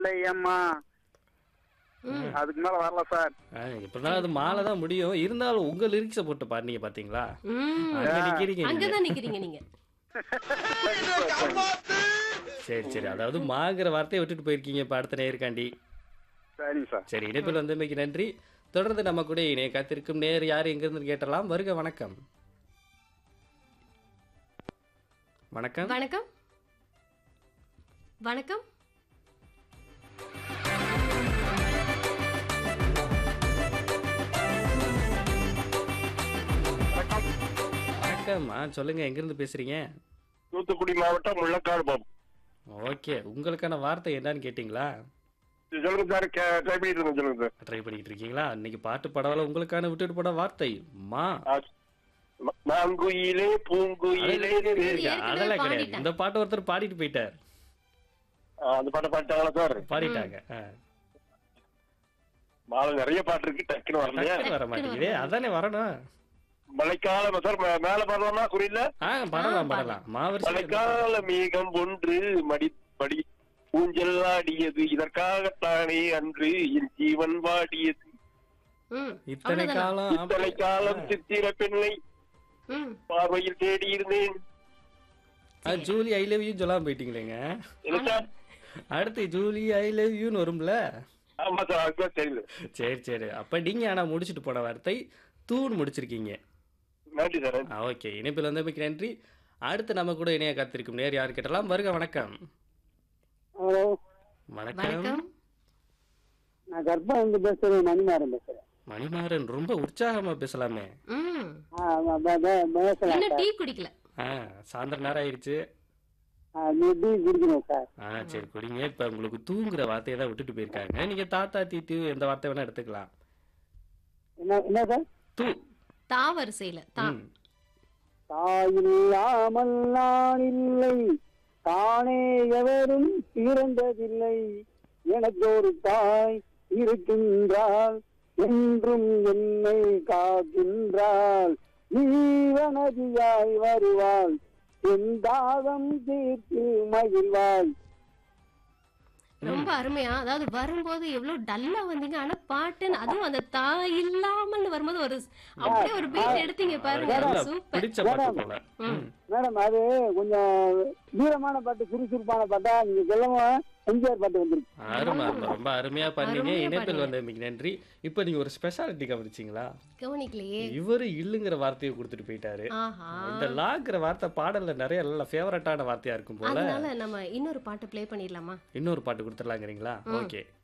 இல்லையம்மா ம். அதுக்கு மேல வரல சார் ஆ, எப்படினாலும் அது மாலை தான் முடியும் இருந்தாலும் உங்க லிரிக்ஸை போட்டு பாடுனீங்க பாத்தீங்களா ம். அங்க நிக்கிறீங்க நீங்க. அங்கதான் நிக்கிறீங்க நீங்க சரி சரி அதாவது மாங்கிற வார்த்தையை விட்டுட்டு போயிருக்கீங்க இப்ப அடுத்த நேருக்காண்டி சரிங்க சார் சரி இணைப்பில் வந்தமைக்கு நன்றி தொடர்ந்து நம்ம கூட இணைய காத்திருக்கும் நேர் யார் எங்கிருந்து கேட்டலாம் வருக வணக்கம் வணக்கம் வணக்கம் வணக்கம் வணக்கம் ஆ சொல்லுங்க எங்கிருந்து பேசுறீங்க தூத்துக்குடி மாவட்டம் முள்ளக்காடு பாபு ஓகே உங்களுக்கான வார்த்தை என்னன்னு கேட்டிங்களா சொல்லுங்க சார் ட்ரை பண்ணிட்டு இருக்கேன் சொல்லுங்க சார் ட்ரை பண்ணிட்டு இருக்கீங்களா இன்னைக்கு பாட்டு படவல உங்களுக்கான விட்டுட்டு போட வார்த்தை மா ஆ, ம- மாங்குயிலே பூங்குயிலே ஏற்கனவே அதெல்லாம் கிடையாது பாடிட்டேன். இந்த பாட்டு ஒருத்தர் பாடிட்டு போயிட்டார் ஆ, அந்த பாட்டை பாட்டாங்களா சார் பாடிட்டாங்க ஆ. மாலை நிறைய பாட்டு இருக்கு டக்குன்னு வரலையா டக்குனு வர மாட்டேங்குதே அதானே வரணும் மழைக்கால சார் மே- மேல பாடலாமா குறியில ஆ பாடலாம் பாடலாம் மாவரிசை மழைக்கால மேகம் ஒன்று மடி படி ஊஞ்சல் ஆடியது இதற்காகத்தானே அன்று என் ஜீவன் வாடியது ம். இத்தனை அவ்வளவுதானா? காலம் இத்தனை காலம் சித்திர பெண்ணை ம். பார்வையில் தேடி இருந்தேன் ஆ, ஜூலி ஐ லவ் யூ சொல்லாம போயிட்டீங்களேங்க என்ன சார் அடுத்து ஜூலி ஐ லவ் யூன்னு வரும்ல ஆமா சார் அதுதான் தெரியல சரி சரி அப்ப நீங்க ஆனா முடிச்சிட்டு போன வார்த்தை தூண் முடிச்சிருக்கீங்க நன்றி சார் ஆ ஓகே இணைப்பில் வந்தமைக்கு நன்றி அடுத்து நம்ம கூட இணைய காத்திருக்கும் நேர் யார் கேட்டலாம் வருக வணக்கம் ஹலோ வணக்கம் வணக்கம் நான் கர்ப்பா வந்து பேசுறேன் மணிமாறன் பேசுறேன் மணிமாறன் ரொம்ப உற்சாகமா பேசலாமே ம். ஆ, ப- ப- ப- பேசலாம் இன்னும் சார் டீ குடிக்கல ஆ சாயந்தரம் நேரம் ஆயிடுச்சு ஆ, நீ டீ குடிக்கணும் சார் ஆ சரி குடிங்க இப்ப உங்களுக்கு தூங்குற வார்த்தையை தான் விட்டுட்டு போயிருக்காங்க நீங்க தாத்தா தீத்து எந்த வார்த்தை வேணா எடுத்துக்கலாம் என்ன என்ன சார் தூ தா வரிசையில தா ம். தாயில்லாமல் நான் இல்லை தானே எவரும் பிறந்ததில்லை எனக்கு ஒரு தாய் இருக்கின்றாள் என்றும் என்னை காக்கின்றாள் ஜீவநதியாய் வருவாள் என் தாகம் தீர்த்து மகிழ்வாள் ரொம்ப அருமையா அதாவது வரும்போது எவ்வளவு டல்லா வந்தீங்க ஆனா பாட்டுன்னு அதுவும் அந்த தா இல்லாமல் வரும்போது ஒரு அப்படியே ஒரு பீட் எடுத்தீங்க பாருங்க நல்லா சூப்பர் பிடிச்ச பாட்டு போல ம். மேடம் அது கொஞ்சம் வீரமான பாட்டு சுறுசுறுப்பான பாட்டா நீங்க சொல்லவும் எம்ஜிஆர் பாட்டு வந்துருக்கு அருமை அருமை ரொம்ப அருமையா பண்ணீங்க அருமையா இணைப்பில் பண்ணீங்க. வந்தமைக்கு நன்றி இப்ப நீங்க ஒரு ஸ்பெஷாலிட்டி கவனிச்சீங்களா கவனிக்கலையே இவரு இல்லுங்கிற வார்த்தையை கொடுத்துட்டு போயிட்டாரு ஆஹா இந்த லாங்கிற வார்த்தை பாடல்ல நிறைய நல்ல ஃபேவரட்டான வார்த்தையா இருக்கும் போல அதனால நம்ம இன்னொரு பாட்டு ப்ளே பண்ணிடலாமா இன்னொரு பாட்டு கொடுத்துடலாங்கிறீங்களா ம். ஓகே